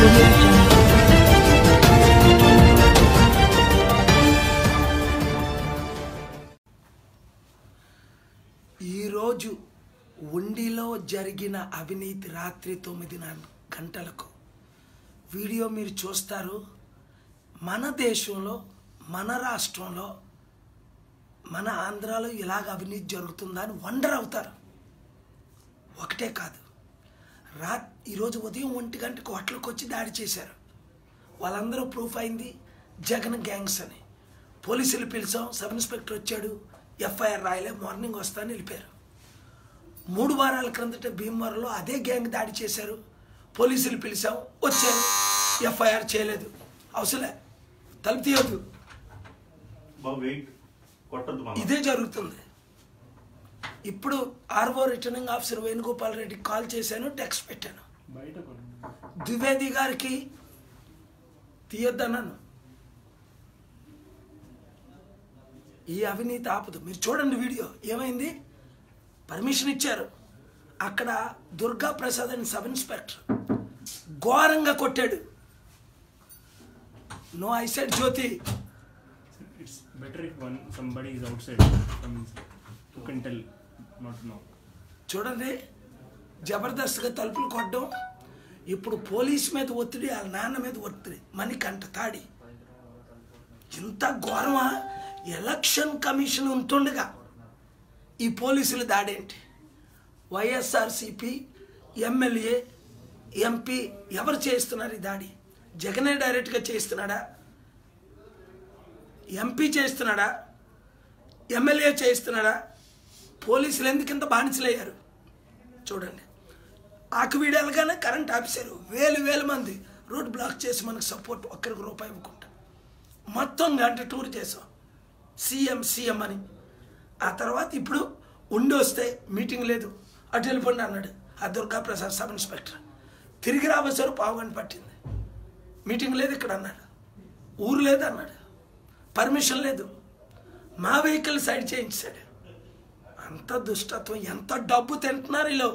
audio jungle. ఈరోజు ఉండిలో జరిగిన అవినీతి రాత్రి తొమ్మిదిన్నర గంటలకు వీడియో మీరు చూస్తారు మన దేశంలో మన రాష్ట్రంలో మన ఆంధ్రాలో ఇలాగ అవినీతి జరుగుతుందా అని వండర్ అవుతారు ఒకటే కాదు రా ఈరోజు ఉదయం ఒంటి గంటకు హోటల్కి వచ్చి దాడి చేశారు వాళ్ళందరూ ప్రూఫ్ అయింది జగన్ గ్యాంగ్స్ అని పోలీసులు పిలిచాం సబ్ ఇన్స్పెక్టర్ వచ్చాడు ఎఫ్ఐఆర్ రాయలే మార్నింగ్ వస్తాను వెళ్ళిపోయారు మూడు వారాల క్రిందట భీమవరంలో అదే గ్యాంగ్ దాడి చేశారు పోలీసులు పిలిచాం వచ్చారు ఎఫ్ఐఆర్ చేయలేదు అవసలే తలుపు తీయొద్దు బాబు వెయిట్ కొట్టద్దు మామ ఇదే జరుగుతుంది ఇప్పుడు ఆర్వో రిటర్నింగ్ ఆఫీసర్ వేణుగోపాల్ రెడ్డికి కాల్ చేశాను టెక్స్ట్ పెట్టాను ద్వివేది గారికి తీయొద్దన్నాను ఈ అవినీతి ఆపదు మీరు చూడండి వీడియో ఏమైంది పర్మిషన్ ఇచ్చారు అక్కడ దుర్గా ప్రసాద్ అని సబ్ ఇన్స్పెక్టర్ ఘోరంగా కొట్టాడు no I said Jyothi It's better if one somebody is outside from inside. You can tell, not now. చూడండి జబర్దస్త్గా తలుపులు కొట్టడం ఇప్పుడు పోలీస్ మీద ఒత్తిడి వాళ్ళ నాన్న మీద ఒత్తిడి మణికంఠ తాడి ఇంత ఘోరమా ఎలక్షన్ కమిషన్ ఉంటుండగా ఈ పోలీసుల దాడేంటి వైఎస్ఆర్సిపి ఎమ్మెల్యే ఎంపీ ఎవరు చేస్తున్నారు ఈ దాడి జగనే డైరెక్ట్గా చేస్తున్నాడా ఎంపీ చేస్తున్నాడా ఎమ్మెల్యే చేస్తున్నాడా పోలీసులు ఎందుకు ఇంత బానిసలయ్యారు చూడండి ఆకువీడు వెళ్ళగానే కరెంట్ ఆఫీసరు వేలు వేల మంది రోడ్ బ్లాక్ చేసి మనకు సపోర్ట్ ఒక్కరికి రూపాయి ఇవ్వకుండా మొత్తం గంట టూర్ చేసాం సీఎం సీఎం అని ఆ తర్వాత ఇప్పుడు ఉండి వస్తే మీటింగ్ లేదు అటు వెళ్ళిపోండి అన్నాడు ఆ దుర్గా ప్రసాద్ సబ్ ఇన్స్పెక్టర్ తిరిగి రాబోసారు పావు గంట పట్టింది మీటింగ్ లేదు ఇక్కడ అన్నాడు ఊరు లేదు అన్నాడు పర్మిషన్ లేదు మా వెహికల్ సైడ్ చేయించాడు అంత దుష్టత్వం ఎంత డబ్బు తింటున్నారు వీళ్ళు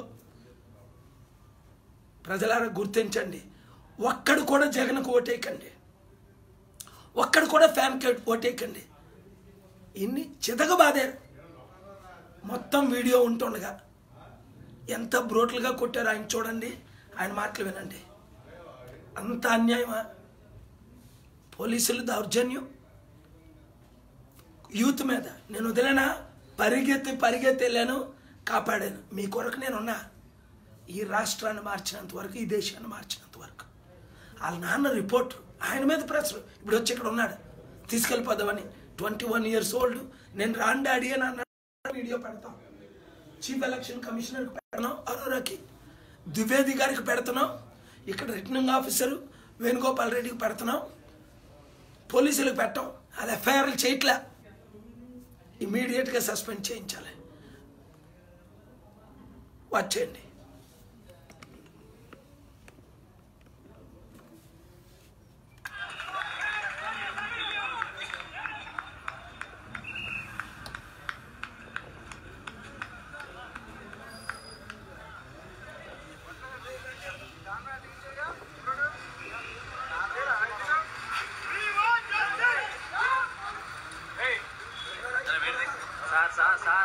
ప్రజలారా గుర్తించండి ఒక్కడు కూడా జగన్కు ఓటేయకండి ఒక్కడు కూడా ఫ్యాన్కి ఓటేయకండి ఇన్ని చితకబాదారు మొత్తం వీడియో ఉంటుండగా ఎంత బ్రోట్లుగా కొట్టారు ఆయన చూడండి ఆయన మాటలు వినండి అంత అన్యాయమా పోలీసులు దౌర్జన్యం యూత్ మీద నేను వదిలేనా పరిగెత్తి పరిగెత్తి వెళ్ళాను కాపాడాను మీ కొరకు నేనున్నా ఈ రాష్ట్రాన్ని మార్చినంత వరకు ఈ దేశాన్ని మార్చినంత వరకు వాళ్ళ నాన్న రిపోర్ట్ ఆయన మీద ప్రెషర్ ఇప్పుడు వచ్చి ఇక్కడ ఉన్నాడు తీసుకెళ్ళిపోదామని ట్వంటీ వన్ ఇయర్స్ ఓల్డ్ నేను రాను డాడీ అని అన్నాడు వీడియో పెడతాం చీఫ్ ఎలక్షన్ కమిషనర్కి పెడతాం అరోరాకి ద్వివేది గారికి పెడుతున్నాం ఇక్కడ రిటర్నింగ్ ఆఫీసర్ వేణుగోపాల్ రెడ్డికి పెడుతున్నాం పోలీసులకు పెట్టాం అది ఎఫ్ఐఆర్లు చేయట్లే ఇమీడియట్గా సస్పెండ్ చేయించాలి వచ్చేయండి సార్ సార్ సార్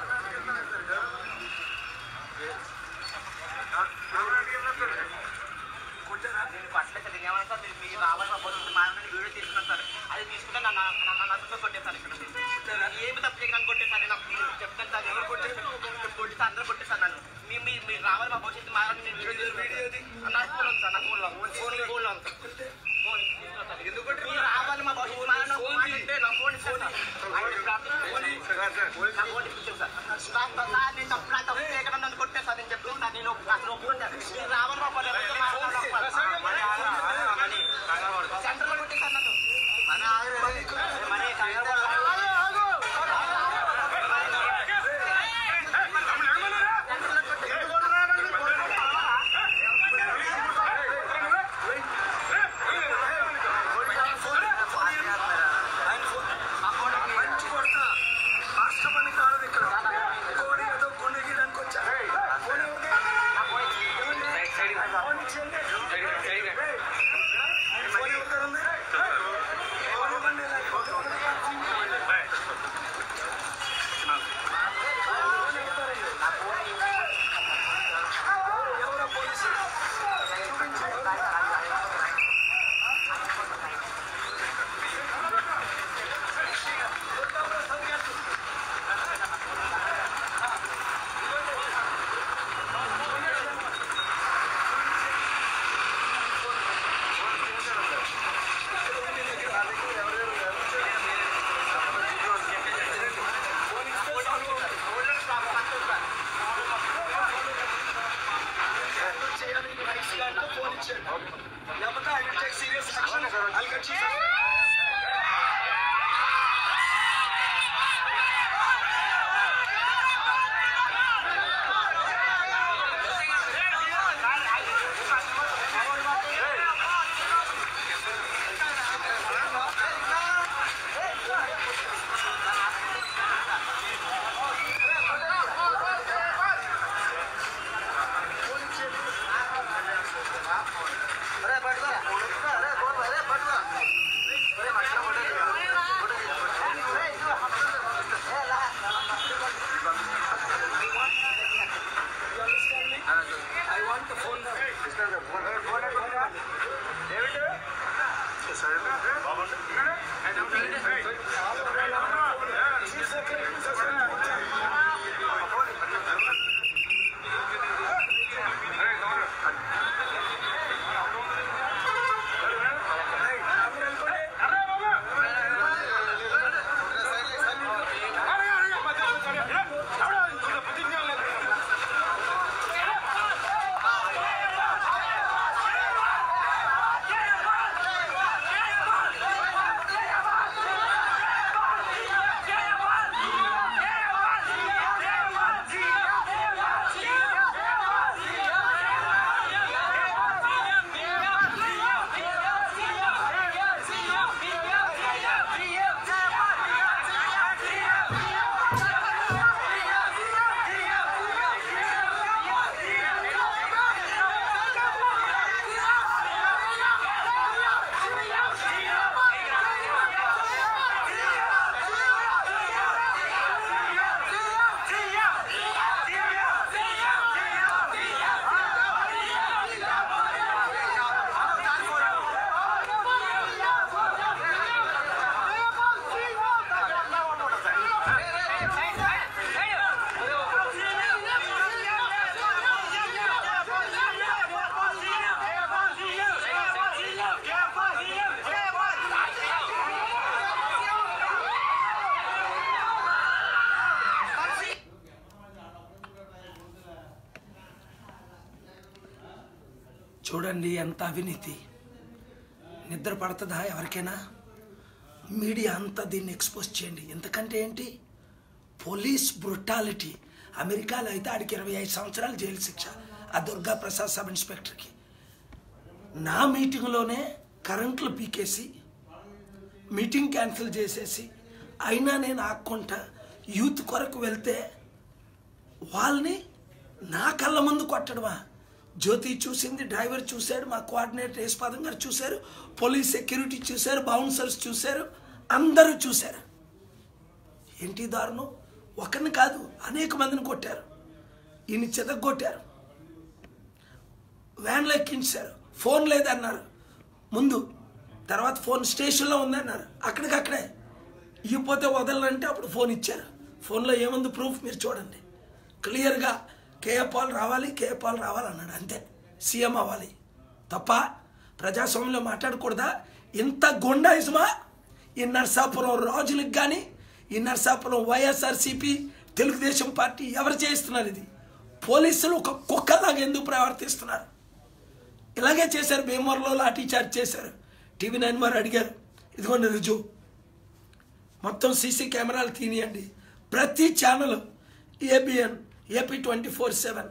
నేను పట్ల ఏమన్నా సార్ మీరు మీరు రావాలి సపోజ్ మా నుండి వీడియో తీసుకున్నాను సార్ అది తీసుకుంటే నన్ను నన్ను నన్ను కొట్టేస్తారు ఇక్కడ ఏమి తప్పు చేయడానికి కొట్టేస్తారు నాకు మీరు చెప్తాను సార్ ఎవరు కొట్టేస్తారు కొట్టితే అందరూ కొట్టేస్తారు నన్ను మీ మీ మీరు రావాలి మా భవిష్యత్తు మారాలని నేను వీడియో తీసుకున్నాను నా ఫోన్ ఉంది సార్ నా ఫోన్లో ఫోన్ ఫోన్లో ఉంది సార్ ఫోన్ తీసుకున్నాను సార్. ఎందుకు మీరు రావాలి మా భవిష్యత్తు మారాలని ఒక మాట అంటే నా ఫోన్ ఇస్తాను సార్ ఆయన ప్రార్థిస్తున్నాను. నా ఫోన్ ఇప్పించాను సార్. నాకు సార్ నేను తప్పు నా తప్పు చేయకుండా నన్ను కొట్టాను సార్ నేను చెప్తున్నాను సార్ నేను అసలు ఒప్పుకుంటాను మీరు రావాలి మా భవిష్యత్తు మారాలని ఒక మాట. సెంటర్లో కొట్టేశారు నన్ను. మనీ కంగారు వచ్చేయండి లేకపోతే I will take serious action I get you I want the phone now. చూడండి ఎంత అవినీతి నిద్ర పడుతుందా ఎవరికైనా మీడియా అంతా దీన్ని ఎక్స్పోజ్ చేయండి ఎందుకంటే ఏంటి పోలీస్ బ్రుటాలిటీ అమెరికాలో అయితే ఆడికి ఇరవై ఐదు సంవత్సరాలు జైలు శిక్ష ఆ దుర్గా ప్రసాద్ సబ్ ఇన్స్పెక్టర్కి నా మీటింగ్లోనే కరెంట్లు పీకేసి మీటింగ్ క్యాన్సిల్ చేసేసి అయినా నేను ఆక్కుంటా యూత్ కొరకు వెళ్తే వాళ్ళని నా కళ్ళ ముందు కొట్టడమా జ్యోతి చూసింది డ్రైవర్ చూశాడు మా కోఆర్డినేటర్ యేసుపాదం గారు చూశారు పోలీస్ సెక్యూరిటీ చూశారు బౌన్సర్స్ చూశారు అందరూ చూశారు ఏంటి దారుణం ఒకరిని కాదు అనేక మందిని కొట్టారు ఈయన చెదగొట్టారు వ్యాన్లో ఎక్కించారు ఫోన్ లేదన్నారు ముందు తర్వాత ఫోన్ స్టేషన్లో ఉందన్నారు అక్కడికక్కడే ఇవ్వపోతే వదలనంటే అప్పుడు ఫోన్ ఇచ్చారు ఫోన్లో ఏముంది ప్రూఫ్ మీరు చూడండి క్లియర్గా కేఏ పాల్ రావాలి కేఏ పాల్ రావాలి అన్నాడు అంతే సీఎం అవ్వాలి తప్ప ప్రజాస్వామ్యంలో మాట్లాడకూడదా ఇంత గుండాయిజమా ఈ నర్సాపురం రాజులకు కానీ ఈ నర్సాపురం వైఎస్ఆర్సీపీ తెలుగుదేశం పార్టీ ఎవరు చేయిస్తున్నారు ఇది పోలీసులు ఒక కుక్కలాగా ఎందుకు ప్రవర్తిస్తున్నారు ఇలాగే చేశారు భీమవరంలో లాఠీ చార్జ్ చేశారు టీవీ నైన్ వారు అడిగారు ఇదిగోండి రుజువు మొత్తం సీసీ కెమెరాలు తీనియండి ప్రతి channel ABN AP twenty four seven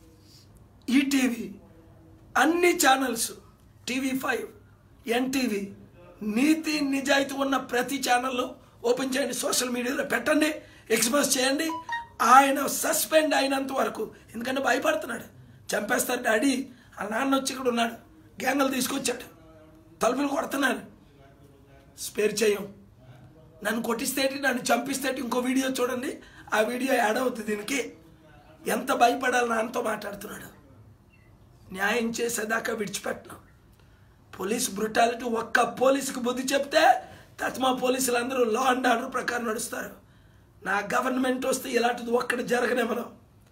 ETV అన్ని ఛానల్స్ టీవీ ఫైవ్ ఎన్టీవీ నీతి నిజాయితీ ఉన్న ప్రతి ఛానల్ ఓపెన్ చేయండి సోషల్ మీడియాలో పెట్టండి ఎక్స్పోజ్ చేయండి ఆయన సస్పెండ్ అయినంత వరకు ఎందుకంటే భయపడుతున్నాడు చంపేస్తారు డాడీ ఆ నాన్న వచ్చి ఇక్కడ ఉన్నాడు గ్యాంగులు తీసుకొచ్చాడు తలుపులు కొడుతున్నాడు స్పేర్ చేయం నన్ను కొట్టిస్తేటి నన్ను చంపిస్తేటి ఇంకో వీడియో చూడండి ఆ వీడియో యాడ్ అవుతుంది దీనికి ఎంత భయపడాలి నాన్నతో మాట్లాడుతున్నాడు న్యాయం చేసేదాకా విడిచిపెట్టను పోలీస్ బ్రుటాలిటీ ఒక్క పోలీసుకి బుద్ధి చెప్తే తత్మా పోలీసులు అందరూ లా అండ్ ఆర్డర్ ప్రకారం నడుస్తారు నా గవర్నమెంట్ వస్తే ఇలాంటిది ఒక్కటి జరగనివ్వను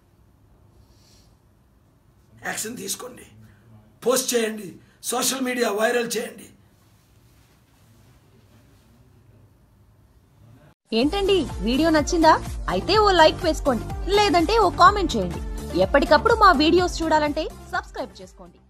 యాక్షన్ తీసుకోండి పోస్ట్ చేయండి సోషల్ మీడియా వైరల్ చేయండి ఏంటండి వీడియో నచ్చిందా అయితే ఓ లైక్ వేసుకోండి లేదంటే ఓ కామెంట్ చేయండి ఎప్పటికప్పుడు మా వీడియోస్ చూడాలంటే సబ్స్క్రైబ్ చేసుకోండి